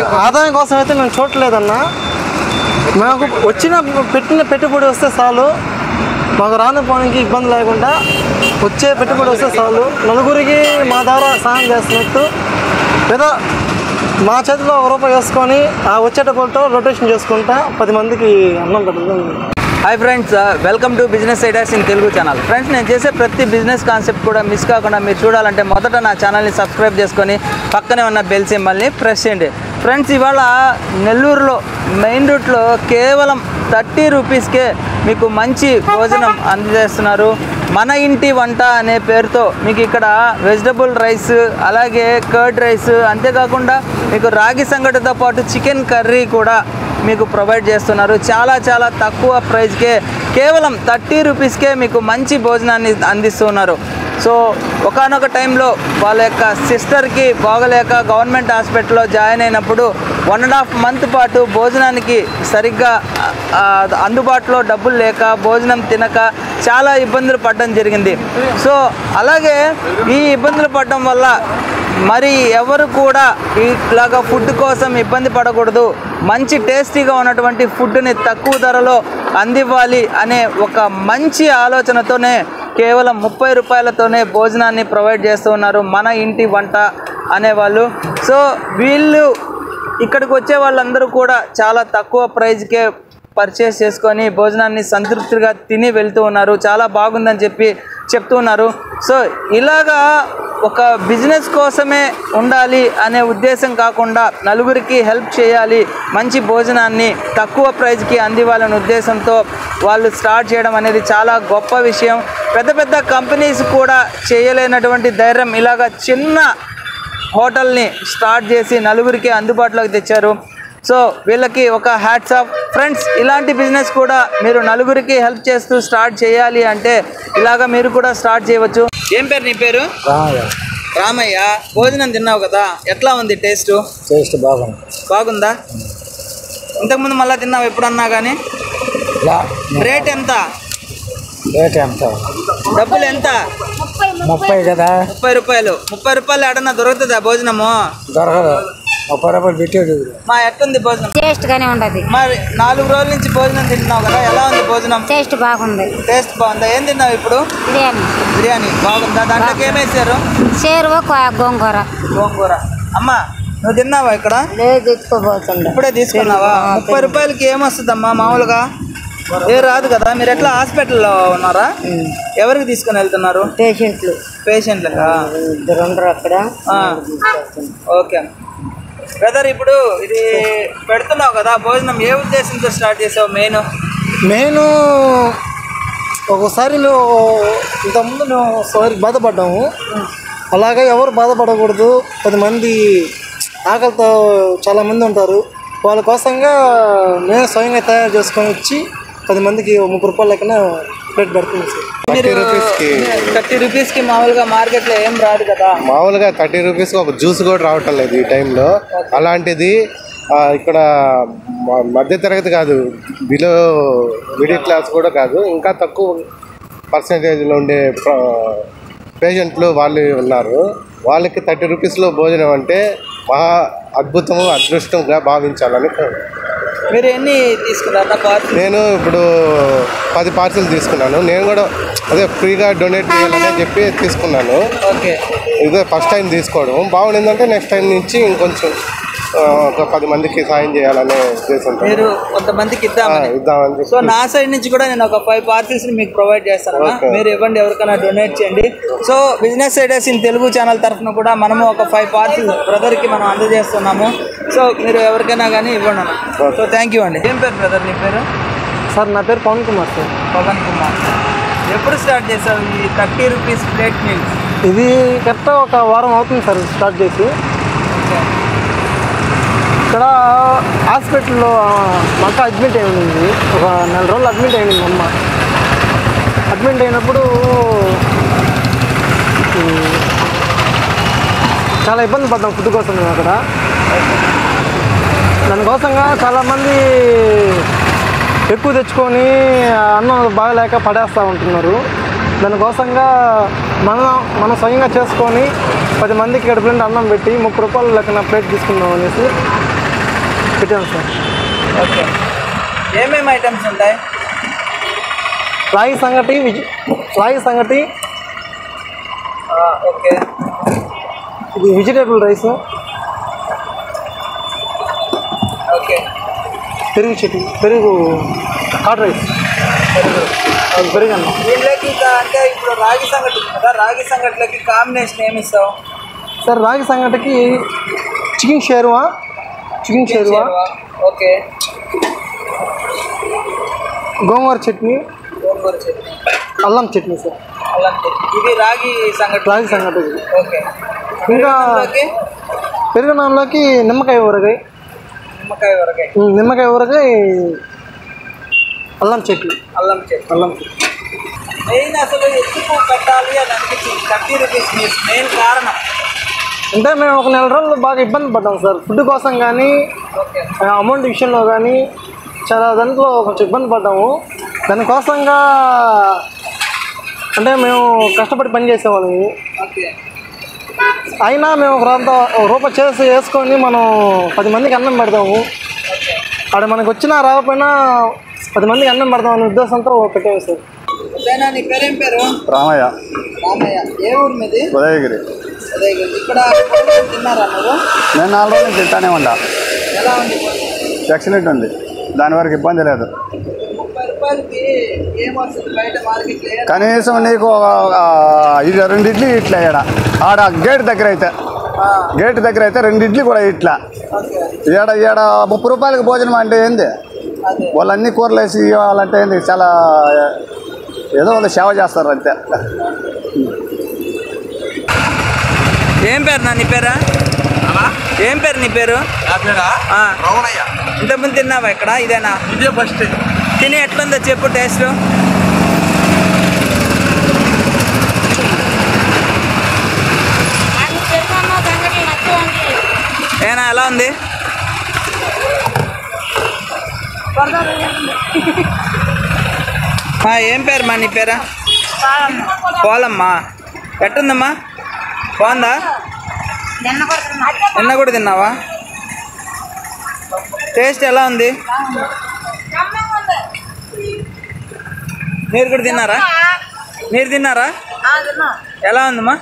ఆదాయం కోసం అయితే మేము చూడలేదన్నా మాకు వచ్చిన పెట్టిన పెట్టుబడి వస్తే చాలు మాకు రాను పోనీకి ఇబ్బంది లేకుండా వచ్చే పెట్టుబడి వస్తే చాలు నలుగురికి మా ద్వారా సహాయం చేస్తున్నట్టు ఏదో మా చేతిలో ఒక రూపాయి వేసుకొని ఆ వచ్చేటప్పుడు రొటేషన్ చేసుకుంటా పది మందికి అన్నం పెట్టడం hi friends welcome to business ideas in Telugu channel friends నేను చేసే ప్రతి బిజినెస్ కాన్సెప్ట్ కూడా మిస్ కాకుండా మీరు చూడాలంటే మొదట నా ఛానల్ని సబ్స్క్రైబ్ చేసుకొని పక్కనే ఉన్న బెల్ సింబల్ని ప్రెస్ చేయండి ఫ్రెండ్స్ ఇవాళ నెల్లూరులో మెయిన్ రూట్లో కేవలం థర్టీ రూపీస్కే మీకు మంచి భోజనం అందజేస్తున్నారు మన ఇంటి వంట అనే పేరుతో మీకు ఇక్కడ వెజిటబుల్ రైస్ అలాగే కర్డ్ రైస్ అంతేకాకుండా మీకు రాగి సంగటితో పాటు చికెన్ కర్రీ కూడా మీకు ప్రొవైడ్ చేస్తున్నారు చాలా చాలా తక్కువ ప్రైస్కే కేవలం థర్టీ రూపీస్కే మీకు మంచి భోజనాన్ని అందిస్తున్నారు సో ఒకనొక టైంలో వాళ్ళ యొక్క సిస్టర్కి బాగలేక గవర్నమెంట్ హాస్పిటల్లో జాయిన్ అయినప్పుడు వన్ అండ్ హాఫ్ మంత్ పాటు భోజనానికి సరిగ్గా ఆ, అందుబాటులో డబ్బులు లేక భోజనం తినక చాలా ఇబ్బందులు పడడం జరిగింది సో అలాగే ఈ ఇబ్బందులు పడడం వల్ల మరి ఎవరు కూడా ఇలాగా ఫుడ్ కోసం ఇబ్బంది పడకూడదు మంచి టేస్టీగా ఉన్నటువంటి ఫుడ్ని తక్కువ ధరలో అందివ్వాలి అనే ఒక మంచి ఆలోచనతోనే కేవలం ముప్పై రూపాయలతోనే భోజనాన్ని ప్రొవైడ్ చేస్తూ ఉన్నారు మన ఇంటి వంట అనేవాళ్ళు సో వీళ్ళు ఇక్కడికి వచ్చే వాళ్ళందరూ కూడా చాలా తక్కువ ప్రైజ్కే పర్చేస్ చేసుకొని భోజనాన్ని సంతృప్తిగా తిని వెళ్తూ ఉన్నారు చాలా బాగుందని చెప్పి చెప్తూ ఉన్నారు సో ఇలాగా ఒక బిజినెస్ కోసమే ఉండాలి అనే ఉద్దేశం కాకుండా నలుగురికి హెల్ప్ చేయాలి మంచి భోజనాన్ని తక్కువ ప్రైజ్కి అందివ్వాలనే ఉద్దేశంతో వాళ్ళు స్టార్ట్ చేయడం అనేది చాలా గొప్ప విషయం పెద్ద పెద్ద కంపెనీస్ కూడా చేయలేనటువంటి ధైర్యం ఇలాగ చిన్న హోటల్ని స్టార్ట్ చేసి నలుగురికి అందుబాటులోకి తెచ్చారు సో వీళ్ళకి ఒక హ్యాట్స్ ఆఫ్ ఫ్రెండ్స్ ఇలాంటి బిజినెస్ కూడా మీరు నలుగురికి హెల్ప్ చేస్తూ స్టార్ట్ చేయాలి అంటే ఇలాగా మీరు కూడా స్టార్ట్ చేయవచ్చు ఏం పేరు నీ పేరు రామయ్య భోజనం తిన్నావు కదా ఎట్లా ఉంది టేస్ట్ టేస్ట్ బాగుంది బాగుందా ఇంతకుముందు మళ్ళీ తిన్నావు ఎప్పుడన్నా కానీ రేట్ ఎంత రేట్ ఎంత డబ్బులు ఎంత ముప్పై కదా ముప్పై రూపాయలు ముప్పై రూపాయలు ఎడన్నా దొరుకుతుందా భోజనము దొరకదు ముప్పై రూపాయలు పెట్టేది మా ఎట్లుంది భోజనం టేస్ట్ గానే ఉండదు మరి నాలుగు రోజుల నుంచి భోజనం తింటున్నావు కదా ఎలా ఉంది భోజనం టేస్ట్ బాగుంది టేస్ట్ బాగుందా ఏం తిన్నావు ఇప్పుడు బిర్యానీ బిర్యానీ బాగుందా దాంట్లోకి ఏమేసారు చేరువ గోంగూర గోంగూర అమ్మా నువ్వు తిన్నావా ఇక్కడ లేదు ఎత్తుకోబోతుండే ఇప్పుడే తీసుకున్నావా ముప్పై రూపాయలకి ఏమొస్తుందమ్మా మామూలుగా ఏ రాదు కదా మీరు ఎట్లా హాస్పిటల్లో ఉన్నారా ఎవరికి తీసుకొని వెళ్తున్నారు పేషెంట్లు పేషెంట్లకా ఇద్దరు ఉండరు అక్కడ ఆ. ఓకే బ్రదర్ ఇప్పుడు ఇది పెడుతున్నావు కదా భోజనం ఏ ఉద్దేశంతో స్టార్ట్ చేసావు మెయిన్ నేను ఒకసారి మేము ఇంతకుముందు మేము ఒకసారి బాధపడ్డాము అలాగే ఎవరు బాధపడకూడదు పది మంది ఆకలితో చాలామంది ఉంటారు వాళ్ళ కోసంగా మేము స్వయంగా తయారు చేసుకొని వచ్చి పది మందికి ఓ ముప్పై రూపాయల లెక్కన ప్లేట్ పెడుతుంది సార్ మీరు థర్టీ రూపీస్ కి మామూలుగా మార్కెట్ లో ఏం రాదు కదా మామూలుగా థర్టీ రూపీస్ ఒక జ్యూస్ కూడా రావటం లేదు ఈ టైంలో అలాంటిది ఆ, ఇక్కడ మ- మధ్య తరగతి కాదు బిలో మిడిల్ క్లాస్ కూడా కాదు ఇంకా తక్కువ పర్సంటేజ్లో ఉండే పేషెంట్లు వాళ్ళు ఉన్నారు వాళ్ళకి థర్టీ రూపీస్లో భోజనం అంటే మహా అద్భుతము అదృష్టంగా భావించాలని మీరు ఎన్ని తీసుకున్నారా పార్సల్ నేను ఇప్పుడు పది పార్సల్ తీసుకున్నాను నేను కూడా అదే ఫ్రీగా డొనేట్ చేయాలని చెప్పి తీసుకున్నాను ఓకే ఇదే ఫస్ట్ టైం తీసుకోవడం బాగుండిందంటే నెక్స్ట్ టైం నుంచి ఇంకొంచెం ఆ, ఒక పది మందికి సాయం చేయాలనే ఉద్దేశంతో మీరు కొంతమందికి ఇద్దామని ఆ, ఇద్దామని చెప్పి సో నా సైడ్ నుంచి కూడా నేను ఒక ఫైవ్ పార్సిల్స్ మీకు ప్రొవైడ్ చేస్తాను మీరు ఇవ్వండి ఎవరికైనా డొనేట్ చేయండి so business ideas in Telugu channel తరఫున కూడా మనము ఒక ఫైవ్ పార్సిల్స్ బ్రదర్కి మనం అందజేస్తున్నాము సో మీరు ఎవరికైనా కానీ ఇవ్వండి అన్న సో థ్యాంక్ యూ అండి ఏం పేరు బ్రదర్ నీ పేరు సార్ నా పేరు పవన్ కుమార్ సార్ పవన్ కుమార్ ఎప్పుడు స్టార్ట్ చేసావు ఈ థర్టీ రూపీస్ ప్లేట్ మీల్స్ ఇది కరెక్ట్గా ఒక వారం అవుతుంది సార్ స్టార్ట్ చేసి ఇక్కడ హాస్పిటల్లో మా అక్క అడ్మిట్ అయి ఉంది ఒక నెల రోజులు అడ్మిట్ అయింది మా అమ్మ అడ్మిట్ అయినప్పుడు ఉమ్, చాలా ఇబ్బంది పడ్డాం ఫుడ్ కోసం మేము అక్కడ దానికోసంగా చాలామంది ఎక్కువ తెచ్చుకొని ఆ అన్నం బాగలేక పడేస్తూ ఉంటున్నారు దానికోసంగా మనం మనం స్వయంగా చేసుకొని పది మందికి కడుపు నిండా అన్నం పెట్టి ముప్పై రూపాయలు లెక్కన ప్లేట్ తీసుకుందాం అనేసి పెట్టాము సార్ ఓకే ఏమేమి ఐటమ్స్ ఉంటాయి రాగి సంగటి విజి రాగి సంగటి ఓకే ఇది వెజిటేబుల్ రైస్ ఓకే పెరుగు చట్నీ పెరుగు హాట్ రైస్ పెరుగు పెరుగు అన్నం దీనిలోకి ఇంకా అంటే ఇప్పుడు రాగి సంగటి ఉంది కదా రాగి సంగటిలోకి కాంబినేషన్ ఏమి ఇస్తావు సార్ రాగి సంగటికి చికెన్ షేర్వా చికెన్ షేర్వా ఓకే గోంగూర చట్నీ గోంగూర చట్నీ అల్లం చట్నీ సార్ అల్లం చట్నీ ఇది రాగి సంగటి రాగి సంగటి ఇది. ఓకే ఇంకా ఓకే పెరుగు నాన్లోకి నిమ్మకాయ ఊరగాయ నిమ్మకాయ వరకాయ ఉమ్, నిమ్మకాయ ఊరగాయ అల్లం చట్నీ అల్లం చట్నీ అల్లం చట్నీ మెయిన్ అసలు ఎందుకు పెట్టాలి అని అనిపించింది థర్టీ రూపీస్ మీల్స్ మెయిన్ కారణం అంటే మేము ఒక నెల రోజులు బాగా ఇబ్బంది పడ్డాం సార్ ఫుడ్ కోసం కానీ ఓకే అమౌంట్ విషయంలో కానీ చాలా దాంట్లో కొంచెం ఇబ్బంది పడ్డాము దానికోసంగా అంటే మేము కష్టపడి పని చేసేవాళ్ళము ఓకే అయినా మేము ఒక రాంత ఒక రూపాయి చేసి వేసుకొని మనం పది మందికి అన్నం పెడతాము అక్కడ మనకు వచ్చినా రాకపోయినా పది మందికి అన్నం పెడతాం అనే ఉద్దేశంతో పెట్టాము సార్ అదేనా నీ పేరేం పేరు రామయ్య రామయ్య ఏ ఊరు మీది ఉదయగిరి అదే ఇక్కడ భోజనం తిన్నారా నువ్వు నేను నాలుగు రోజులు తింటానే ఉండా ఎలా ఉంది భోజనం? ఎక్సలెంట్ ఉంది దాని వరకు ఇబ్బంది లేదు ముప్పై రూపాయలకి ఏమొస్తుంది బయట మార్కెట్లో ఏ- కనీసం నీకు ఒక, ఆ, ఇది రెండు ఇడ్లీ ఇట్లా ఈడ ఆడ గేట్ దగ్గర అయితే ఆ, గేట్ దగ్గర అయితే రెండు ఇడ్లీ కూడా ఇట్లా ఓకే ఈడ ఈడ ముప్పై రూపాయలకి భోజనం అంటే ఏంది అదే వాళ్ళు అన్ని కూరలు వేసి ఇవ్వాలంటే ఏంది చాలా ఏదో వాళ్ళు సేవ చేస్తారు అంతే ఏం పేరు నా నీ పేరా ఏం పేరు నీ పేరు ఆ. ఇంతకుముందు తిన్నావా ఇక్కడ ఇదేనా ఇదే ఫస్ట్ తిని ఎట్లుందో చెప్పు టేస్ట్ ఏనా ఎలా ఉంది ఆ, ఏం పేరు మా నీ పేరా పోలమ్మా ఎట్టుందమ్మా బాగుందా నిన్న కూడా తిన్నావా టేస్ట్ ఎలా ఉంది మీరు కూడా తిన్నారా మీరు తిన్నారా ఎలా ఉందమ్మా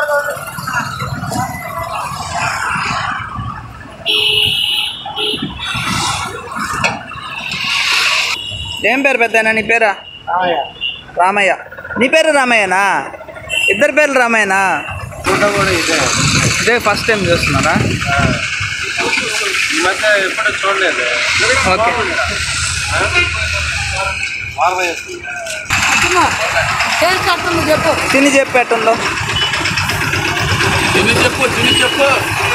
ఏం పేరు పెద్ద నీ పేరా రామయ్య నీ పేరు రామయ్యనా ఇద్దరు పేర్లు రామయ్యనా ఇదే ఫస్ట్ టైం చూస్తున్నారా ఈ మధ్య ఎప్పుడు చూడలేదు ఓకే తిని చెప్పు ఎట్టుందో తిని చెప్పు తిని చెప్పు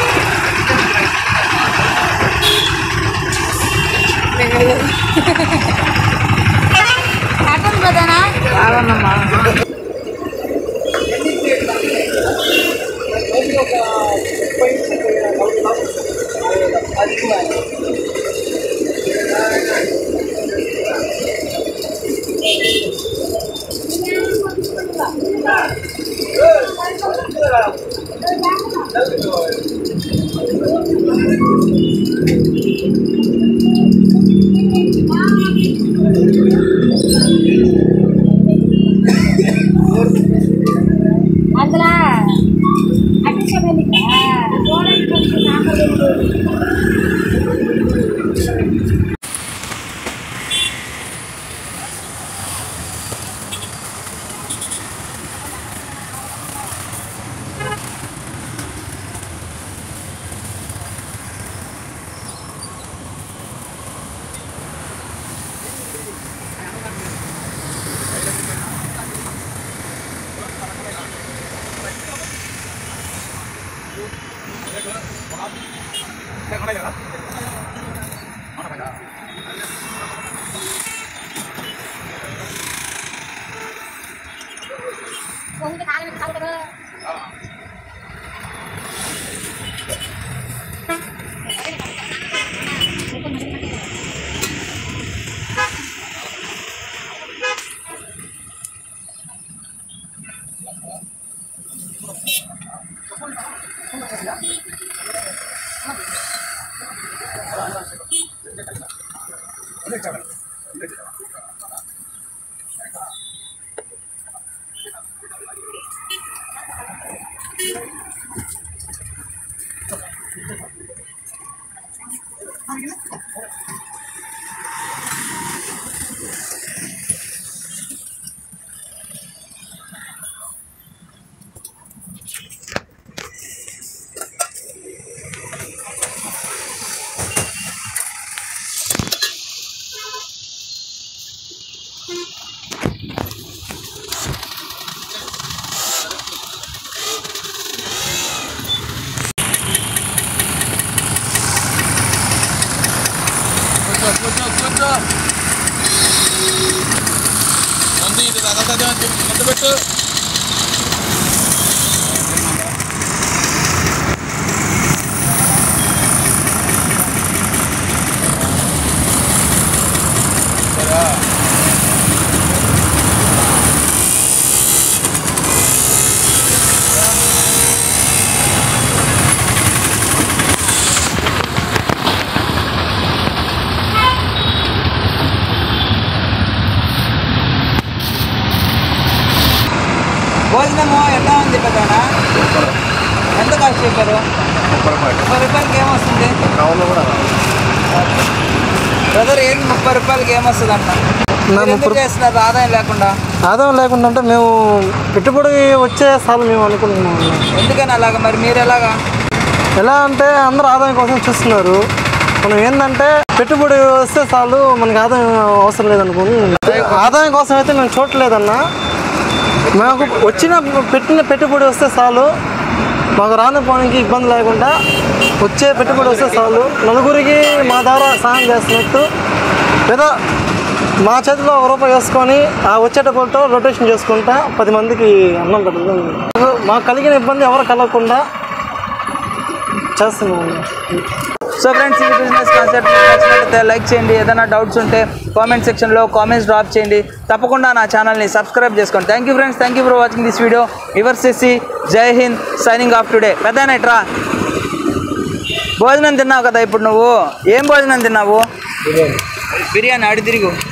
అందులో అట్టించబడి భోజనము ఎలా ఉంది పెద్దనా ఎంత కాస్ట్ చెప్పారు ముప్పై రూపాయలకి ఏమొస్తుంది బ్రదర్ ఏంది ముప్పై రూపాయలకి ఏమొస్తుంది అంట నా మీరు ఎందుకు ముప్పై- చేస్తున్నారు ఆదాయం లేకుండా ఆదాయం లేకుండా అంటే మేము పెట్టుబడి వచ్చే సార్లు మేము అనుకుంటున్నాం ఎందుకని అలాగా మరి మీరు ఎలాగా ఎలా అంటే అందరూ ఆదాయం కోసం చూస్తున్నారు మనం ఏంటంటే పెట్టుబడి వస్తే చాలు మనకి ఆదాయం అవసరం లేదనుకుని ఆదాయం కోసం అయితే మేము చూడలేదన్నా మాకు వచ్చిన పెట్టిన పెట్టుబడి వస్తే చాలు మాకు రాని పోనీకి ఇబ్బంది లేకుండా వచ్చే పెట్టుబడి వస్తే చాలు నలుగురికి మా ద్వారా సహాయం చేస్తున్నట్టు లేదా మా చేతిలో ఒక రూపాయి వేసుకొని ఆ వచ్చే డబ్బులతో రొటేషన్ చేసుకుంటా పది మందికి అన్నం పెట్టడం మాకు కలిగిన ఇబ్బంది ఎవరు కలగకుండా చేస్తున్నాము సో ఫ్రెండ్స్ ఈ బిజినెస్ కాన్సెప్ట్ మీకు నచ్చినట్లయితే లైక్ చేయండి ఏదైనా డౌట్స్ ఉంటే కామెంట్ సెక్షన్లో కామెంట్స్ డ్రాప్ చేయండి తప్పకుండా నా ఛానల్ని సబ్స్క్రైబ్ చేసుకోండి thank you friends thank you for watching this video your సెసి Jai Hind signing off today పెద్ద నైట్రా భోజనం తిన్నావు కదా ఇప్పుడు నువ్వు ఏం భోజనం తిన్నావు బిర్యానీ అడి తిరిగు